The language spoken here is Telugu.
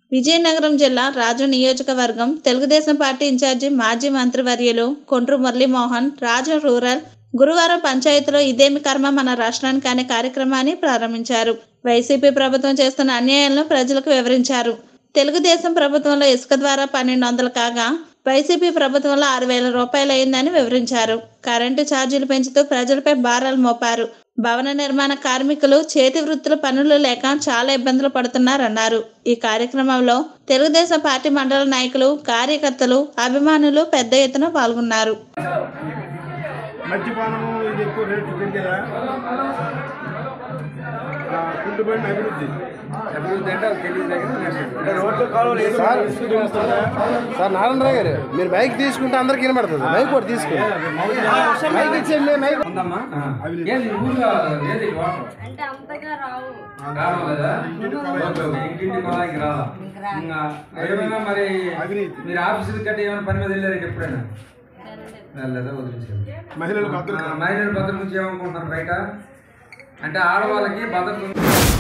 విజయనగరం జిల్లా రాజు నియోజకవర్గం తెలుగుదేశం పార్టీ ఇన్ఛార్జి మాజీ మంత్రివర్యులు కొండ్రు మురళీమోహన్ రాజు రూరల్ గురువారం పంచాయతీలో ఇదేమి కర్మ మన రాష్ట్రానికి అనే కార్యక్రమాన్ని ప్రారంభించారు వైసీపీ ప్రభుత్వం చేస్తున్న అన్యాయాలను ప్రజలకు వివరించారు తెలుగుదేశం ప్రభుత్వంలో ఇసుక ద్వారా పన్నెండు వందలు కాగా వైసీపీ ప్రభుత్వంలో ఆరు వేల రూపాయలు అయిందని వివరించారు కరెంటు ఛార్జీలు పెంచుతూ ప్రజలపై భారాలు మోపారు భవన నిర్మాణ కార్మికులు చేతి వృత్తుల పనులు లేక చాలా ఇబ్బందులు పడుతున్నారన్నారు ఈ కార్యక్రమంలో తెలుగుదేశం పార్టీ మండల నాయకులు కార్యకర్తలు అభిమానులు పెద్ద ఎత్తున పాల్గొన్నారు మద్యపానము ఇది ఎక్కువ రేట్లు పెరిగేదా కుంటుపడిన అభివృద్ధి అభివృద్ధి అంటే అది తెలియదు అంటే రోడ్లు కాలువలు వేసి సార్ ఇసుక వస్తుందా? సార్ నారాయణరావు గారు మీరు మైక్ తీసుకుంటే అందరికి వినబడుతుంది మైక్ కూడా తీసుకోండి మైక్ ఇచ్చేయండి మైక్ ఉందమ్మా ఏది ఊర్లో ఏది వాటర్ అంటే అంతగా రావు రావడం లేదా ఓకే, ఓకే. ఇంటింటి కొలాయికి రాదా ఇంకా ఏమైనా మరి అవినీతి. మీరు ఆఫీసుకి గట్టి ఏమైనా పని మీద వెళ్ళారు ఎప్పుడైనా వెళ్ళలేదా వదిలేసారు మహిళలకు ఆ, భద్రత మహిళల భద్రత గురించి ఏమనుకుంటున్నారు బయట అంటే ఆడవాళ్ళకి భద్రత ఉంది.